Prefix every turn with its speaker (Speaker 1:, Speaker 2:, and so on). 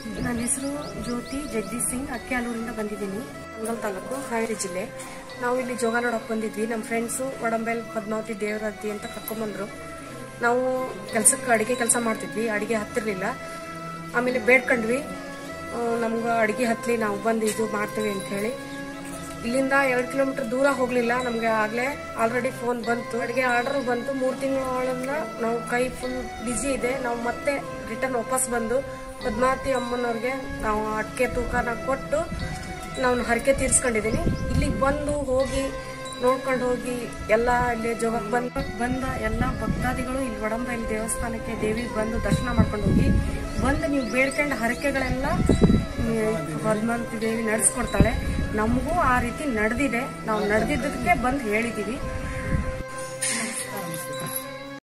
Speaker 1: ನನ್ನ ಹೆಸರು ಜ್ಯೋತಿ ಜಗದೀಶ್ ಸಿಂಗ್ ಅಕ್ಕಿಯಾಲೂರಿಂದ ಬಂದಿದ್ದೀನಿ ಅಂಗಲ್ ತಾಲೂಕು ಹಾವೇರಿ ಜಿಲ್ಲೆ ನಾವು ಇಲ್ಲಿ ಜೋಗ ನೋಡೋಕೆ ಬಂದಿದ್ವಿ ನಮ್ಮ ಫ್ರೆಂಡ್ಸು ಒಡಂಬೆಲ್ ಪದ್ಮಾವತಿ ದೇವರದ್ದಿ ಅಂತ ಕರ್ಕೊಂಬಂದ್ರು ನಾವು ಕೆಲಸಕ್ಕೆ ಅಡುಗೆ ಕೆಲಸ ಮಾಡ್ತಿದ್ವಿ ಅಡುಗೆ ಹತ್ತಿರಲಿಲ್ಲ ಆಮೇಲೆ ಬೇಡ್ಕೊಂಡ್ವಿ ನಮ್ಗೆ ಅಡುಗೆ ಹತ್ತಲಿ ನಾವು ಬಂದು ಇದು ಮಾಡ್ತೀವಿ ಅಂತ ಹೇಳಿ ಇಲ್ಲಿಂದ ಎರಡು ಕಿಲೋಮೀಟರ್ ದೂರ ಹೋಗಲಿಲ್ಲ ನಮಗೆ ಆಗಲೇ ಆಲ್ರೆಡಿ ಫೋನ್ ಬಂತು ಅಡುಗೆ ಆರ್ಡರ್ ಬಂತು ಮೂರು ತಿಂಗಳೊಳಗ ನಾವು ಕೈ ಫುಲ್ ಬ್ಯುಸಿ ಇದೆ ನಾವು ಮತ್ತೆ ರಿಟರ್ನ್ ವಾಪಸ್ ಬಂದು ಪದ್ಮಾವತಿ ಅಮ್ಮನವ್ರಿಗೆ ನಾವು ಅಡಿಕೆ ತೂಕನ ಕೊಟ್ಟು ನಾವು ಹರಕೆ ತೀರ್ಸ್ಕೊಂಡಿದ್ದೀನಿ ಇಲ್ಲಿಗೆ ಬಂದು ಹೋಗಿ ನೋಡ್ಕೊಂಡು ಹೋಗಿ ಎಲ್ಲ ಇಲ್ಲಿ ಜೋಗಕ್ಕೆ ಬಂದು ಬಂದ ಎಲ್ಲ ಭಕ್ತಾದಿಗಳು ಇಲ್ಲಿ ಒಡಂಬೈಲ್ ದೇವಸ್ಥಾನಕ್ಕೆ ದೇವಿಗೆ ಬಂದು ದರ್ಶನ ಮಾಡ್ಕೊಂಡು ಹೋಗಿ ಬಂದು ನೀವು ಬೇಡ್ಕೊಂಡ ಹರಕೆಗಳೆಲ್ಲ ಪದ್ಮಾವತಿ ದೇವಿ ನಡೆಸ್ಕೊಡ್ತಾಳೆ ನಮಗೂ ಆ ರೀತಿ ನಡೆದಿದೆ ನಾವು ನಡೆದಿದ್ದಕ್ಕೆ ಬಂದು ಹೇಳಿದ್ದೀವಿ